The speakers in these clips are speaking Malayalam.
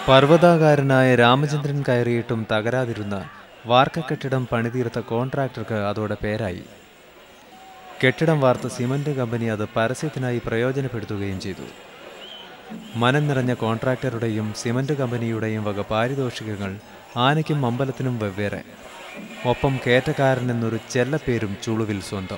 പർവ്വതാകാരനായ രാമചന്ദ്രൻ കയറിയിട്ടും തകരാതിരുന്ന വാർക്കക്കെട്ടിടം പണിതീർത്ത കോൺട്രാക്ടർക്ക് അതോടെ പേരായി കെട്ടിടം വാർത്ത സിമന്റ് കമ്പനി അത് പരസ്യത്തിനായി പ്രയോജനപ്പെടുത്തുകയും ചെയ്തു മനം നിറഞ്ഞ കോൺട്രാക്ടറുടെയും സിമന്റ് കമ്പനിയുടെയും വക പാരിതോഷികങ്ങൾ ആനയ്ക്കും അമ്പലത്തിനും വെവ്വേറെ ഒപ്പം കേറ്റക്കാരൻ എന്നൊരു ചെല്ലപ്പേരും ചുളുവിൽ സ്വന്തം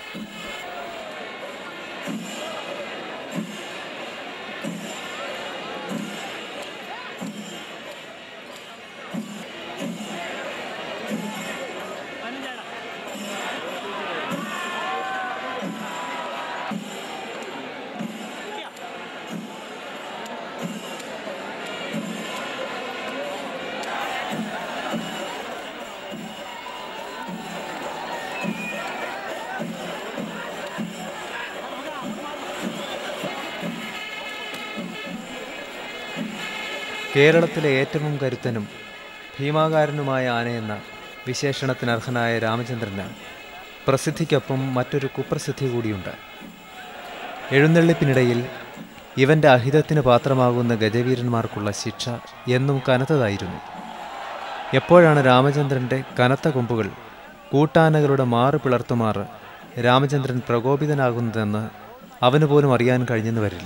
കേരളത്തിലെ ഏറ്റവും കരുത്തനും ഭീമാകാരനുമായ ആനയെന്ന വിശേഷണത്തിനർഹനായ രാമചന്ദ്രന് പ്രസിദ്ധിക്കൊപ്പം മറ്റൊരു കുപ്രസിദ്ധി കൂടിയുണ്ട് എഴുന്നള്ളിപ്പിനിടയിൽ ഇവന്റെ അഹിതത്തിന് പാത്രമാകുന്ന ഗജവീരന്മാർക്കുള്ള ശിക്ഷ എന്നും കനത്തതായിരുന്നു എപ്പോഴാണ് രാമചന്ദ്രന്റെ കനത്ത കൊമ്പുകൾ കൂട്ടാനകളുടെ മാറ് പിളർത്തുമാറ് രാമചന്ദ്രൻ പ്രകോപിതനാകുന്നതെന്ന് അവന് പോലും അറിയാൻ കഴിഞ്ഞെന്ന് വരില്ല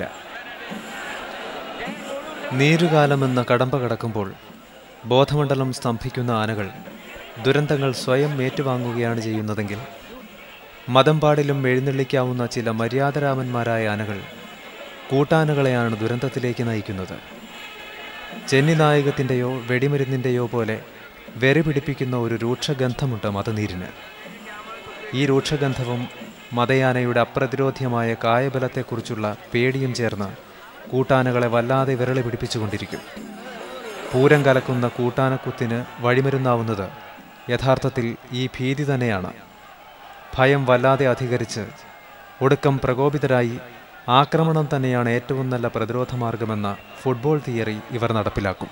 നീരുകാലമെന്ന കടമ്പ കടക്കുമ്പോൾ ബോധമണ്ഡലം സ്തംഭിക്കുന്ന ആനകൾ ദുരന്തങ്ങൾ സ്വയം ഏറ്റുവാങ്ങുകയാണ് ചെയ്യുന്നതെങ്കിൽ മതംപാടിലും എഴുന്നള്ളിക്കാവുന്ന ചില മര്യാദരാമന്മാരായ ആനകൾ കൂട്ടാനകളെയാണ് ദുരന്തത്തിലേക്ക് നയിക്കുന്നത് ചെന്നിനായകത്തിൻ്റെയോ വെടിമരുന്നിൻ്റെയോ പോലെ വെറി പിടിപ്പിക്കുന്ന ഒരു രൂക്ഷഗന്ധമുണ്ട് മതനീരിന് ഈ രൂക്ഷഗന്ധവും മതയാനയുടെ അപ്രതിരോധ്യമായ കായബലത്തെക്കുറിച്ചുള്ള പേടിയും ചേർന്ന് കൂട്ടാനകളെ വല്ലാതെ വിരളി പിടിപ്പിച്ചുകൊണ്ടിരിക്കും പൂരം കലക്കുന്ന കൂട്ടാനക്കുത്തിന് വഴിമരുന്നാവുന്നത് യഥാർത്ഥത്തിൽ ഈ ഭീതി തന്നെയാണ് ഭയം വല്ലാതെ അധികരിച്ച് ഒടുക്കം പ്രകോപിതരായി ആക്രമണം തന്നെയാണ് ഏറ്റവും നല്ല പ്രതിരോധ മാർഗമെന്ന ഫുട്ബോൾ തിയറി ഇവർ നടപ്പിലാക്കും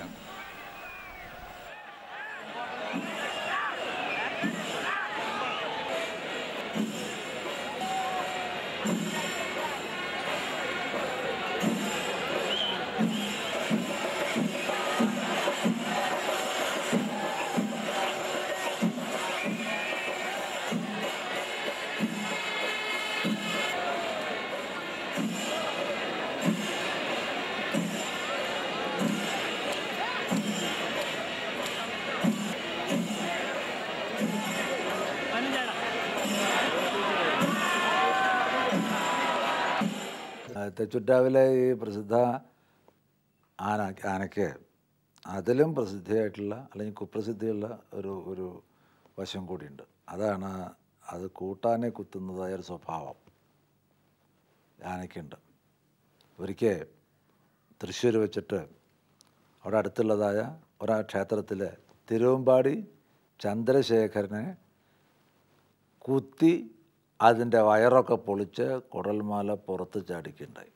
തെച്ചുറ്റാവിലെ ഈ പ്രസിദ്ധ ആന ആനയ്ക്ക് അതിലും പ്രസിദ്ധിയായിട്ടുള്ള അല്ലെങ്കിൽ കുപ്രസിദ്ധിയുള്ള ഒരു ഒരു വശം കൂടിയുണ്ട് അതാണ് അത് കൂട്ടാനെ കുത്തുന്നതായ ഒരു സ്വഭാവം ആനയ്ക്കുണ്ട് ഒരിക്കൽ തൃശ്ശൂർ വെച്ചിട്ട് അവിടെ അടുത്തുള്ളതായ ഒരു ക്ഷേത്രത്തിൽ തിരുവമ്പാടി ചന്ദ്രശേഖരനെ കുത്തി അതിൻ്റെ വയറൊക്കെ പൊളിച്ച് കുടൽമാല പുറത്ത് ചാടിക്കുണ്ടായി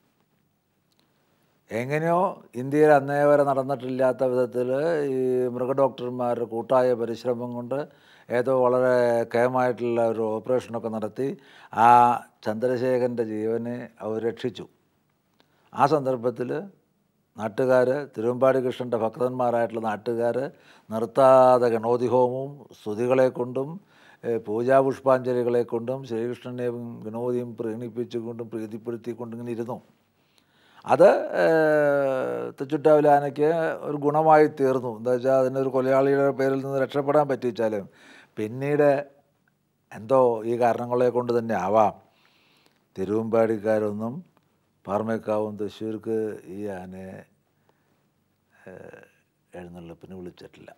എങ്ങനെയോ ഇന്ത്യയിൽ അന്നേ വരെ നടന്നിട്ടില്ലാത്ത വിധത്തിൽ ഈ മൃഗഡോക്ടർമാരുടെ കൂട്ടായ പരിശ്രമം കൊണ്ട് ഏതോ വളരെ കേമായിട്ടുള്ള ഒരു ഓപ്പറേഷനൊക്കെ നടത്തി ആ ചന്ദ്രശേഖരൻ്റെ ജീവനെ അവർ രക്ഷിച്ചു ആ സന്ദർഭത്തിൽ നാട്ടുകാർ തിരുവമ്പാടി കൃഷ്ണൻ്റെ ഭക്തന്മാരായിട്ടുള്ള നാട്ടുകാർ നിർത്താതെ ഗണോതിഹോമവും സ്തുതികളെ കൊണ്ടും ഏഹ് പൂജാപുഷ്പാഞ്ജലികളെ കൊണ്ടും ശ്രീകൃഷ്ണനെയും ഗണപതിയും പ്രീണിപ്പിച്ചുകൊണ്ടും പ്രീതിപ്പെടുത്തിക്കൊണ്ടും ഇങ്ങനെ ഇരുന്നു അത് തെച്ചുട്ടാവിലെ ആനയ്ക്ക് ഒരു ഗുണമായി തീർന്നു എന്താ വെച്ചാൽ അതിനൊരു കൊലയാളിയുടെ പേരിൽ നിന്ന് രക്ഷപ്പെടാൻ പറ്റിച്ചാലും പിന്നീട് എന്തോ ഈ കാരണങ്ങളെ കൊണ്ട് തന്നെ ആവാം തിരുവമ്പാടിക്കാരൊന്നും പാർമേക്കാവും തൃശ്ശൂർക്ക് ഈ ആനയെ ഏഹ്, എഴുന്നള്ളിപ്പിന് വിളിച്ചിട്ടില്ല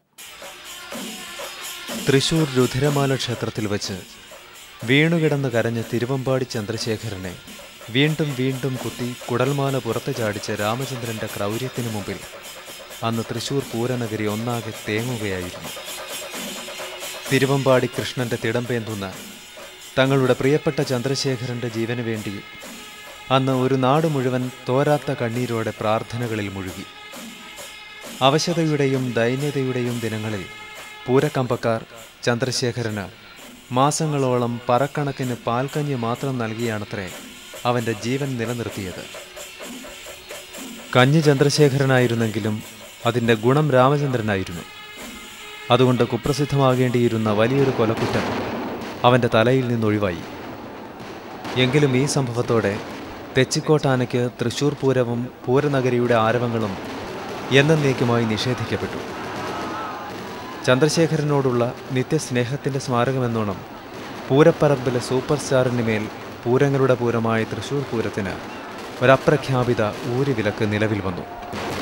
തൃശൂർ രുധിരമാല ക്ഷേത്രത്തിൽ വച്ച് വീണുകിടന്ന് കരഞ്ഞ തിരുവമ്പാടി ചന്ദ്രശേഖരനെ വീണ്ടും വീണ്ടും കുത്തി കുടൽമാല പുറത്ത് ചാടിച്ച രാമചന്ദ്രന്റെ ക്രൗര്യത്തിനു മുമ്പിൽ അന്ന് തൃശൂർ പൂരനഗരി ഒന്നാകെ തേങ്ങുകയായിരുന്നു തിരുവമ്പാടി കൃഷ്ണന്റെ തിടമ്പേന്തുന്ന തങ്ങളുടെ പ്രിയപ്പെട്ട ചന്ദ്രശേഖരന്റെ ജീവന് വേണ്ടി അന്ന് ഒരു നാട് മുഴുവൻ തോരാത്ത കണ്ണീരോടെ പ്രാർത്ഥനകളിൽ മുഴുകി അവശതയുടെയും ദൈന്യതയുടെയും ദിനങ്ങളിൽ പൂരക്കമ്പക്കാർ ചന്ദ്രശേഖരന് മാസങ്ങളോളം പറക്കണക്കിന് പാൽക്കഞ്ഞി മാത്രം നൽകിയാണത്രേ അവൻ്റെ ജീവൻ നിലനിർത്തിയത് കഞ്ഞി ചന്ദ്രശേഖരനായിരുന്നെങ്കിലും അതിൻ്റെ ഗുണം രാമചന്ദ്രനായിരുന്നു അതുകൊണ്ട് കുപ്രസിദ്ധമാകേണ്ടിയിരുന്ന വലിയൊരു കൊലക്കുറ്റം അവൻ്റെ തലയിൽ നിന്നൊഴിവായി എങ്കിലും ഈ സംഭവത്തോടെ തെച്ചിക്കോട്ടാനയ്ക്ക് തൃശൂർ പൂരവും പൂരനഗരിയുടെ ആരവങ്ങളും എന്നേക്കുമായി നിഷേധിക്കപ്പെട്ടു ചന്ദ്രശേഖരനോടുള്ള നിത്യസ്നേഹത്തിൻ്റെ സ്മാരകമെന്നോണം പൂരപ്പറമ്പിലെ സൂപ്പർ സ്റ്റാറിന് മേൽ പൂരങ്ങളുടെ പൂരമായ തൃശൂർ പൂരത്തിന് ഒരപ്രഖ്യാപിത ഊരുവിലക്ക് നിലവിൽ വന്നു